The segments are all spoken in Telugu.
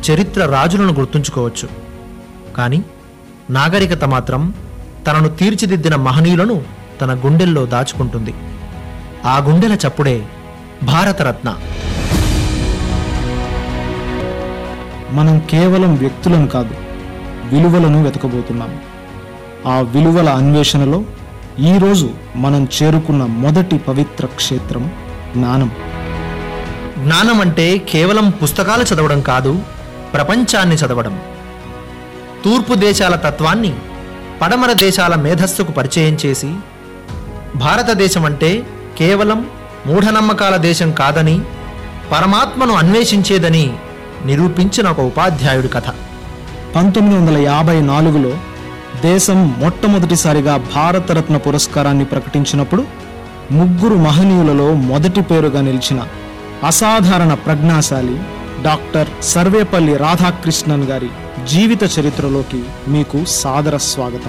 చరిత్ర రాజులను గుర్తుంచుకోవచ్చు కానీ నాగరికత మాత్రం తనను తీర్చిదిద్దిన మహనీయులను తన గుండెల్లో దాచుకుంటుంది ఆ గుండెల చప్పుడే భారతరత్న మనం కేవలం వ్యక్తులను కాదు విలువలను వెతకబోతున్నాం ఆ విలువల అన్వేషణలో ఈరోజు మనం చేరుకున్న మొదటి పవిత్ర క్షేత్రం జ్ఞానం జ్ఞానం అంటే కేవలం పుస్తకాలు చదవడం కాదు ప్రపంచాన్ని చదవడం తూర్పు దేశాల తత్వాన్ని పడమర దేశాల మేధస్సుకు పరిచయం చేసి భారతదేశం అంటే కేవలం మూఢనమ్మకాల దేశం కాదని పరమాత్మను అన్వేషించేదని నిరూపించిన ఒక ఉపాధ్యాయుడి కథ పంతొమ్మిది వందల యాభై నాలుగులో దేశం మొట్టమొదటిసారిగా భారతరత్న పురస్కారాన్ని ప్రకటించినప్పుడు ముగ్గురు మహనీయులలో మొదటి పేరుగా నిలిచిన అసాధారణ ప్రజ్ఞాశాలి డాక్టర్ సర్వేపల్లి రాధాకృష్ణన్ గారి జీవిత చరిత్రలోకి మీకు సాదర స్వాగతం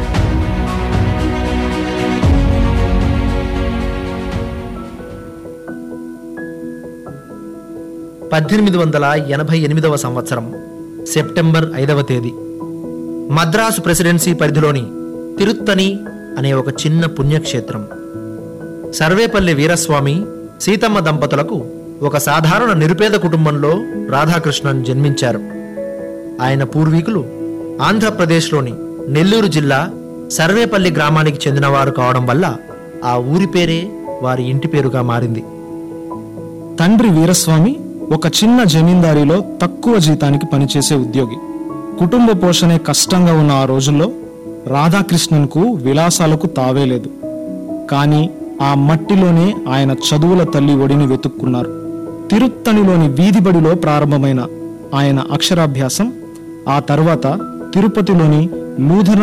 పద్దెనిమిది వందల ఎనభై ఎనిమిదవ సంవత్సరం సెప్టెంబర్ ఐదవ తేదీ మద్రాసు ప్రెసిడెన్సీ పరిధిలోని తిరుత్తని అనే ఒక చిన్న పుణ్యక్షేత్రం సర్వేపల్లి వీరస్వామి సీతమ్మ దంపతులకు ఒక సాధారణ నిరుపేద కుటుంబంలో రాధాకృష్ణన్ జన్మించారు ఆయన పూర్వీకులు ఆంధ్రప్రదేశ్లోని నెల్లూరు జిల్లా సర్వేపల్లి గ్రామానికి చెందినవారు కావడం వల్ల ఆ ఊరి పేరే వారి ఇంటి పేరుగా మారింది తండ్రి వీరస్వామి ఒక చిన్న జమీందారీలో తక్కువ జీతానికి పనిచేసే ఉద్యోగి కుటుంబ పోషణే కష్టంగా ఉన్న ఆ రోజుల్లో రాధాకృష్ణన్కు విలాసాలకు తావేలేదు కానీ ఆ మట్టిలోనే ఆయన చదువుల తల్లి ఒడిని వెతుక్కున్నారు తిరుత్తణిలోని వీధిబడిలో ప్రారంభమైన ఆయన అక్షరాభ్యాసం ఆ తర్వాత తిరుపతిలోని లూథరన్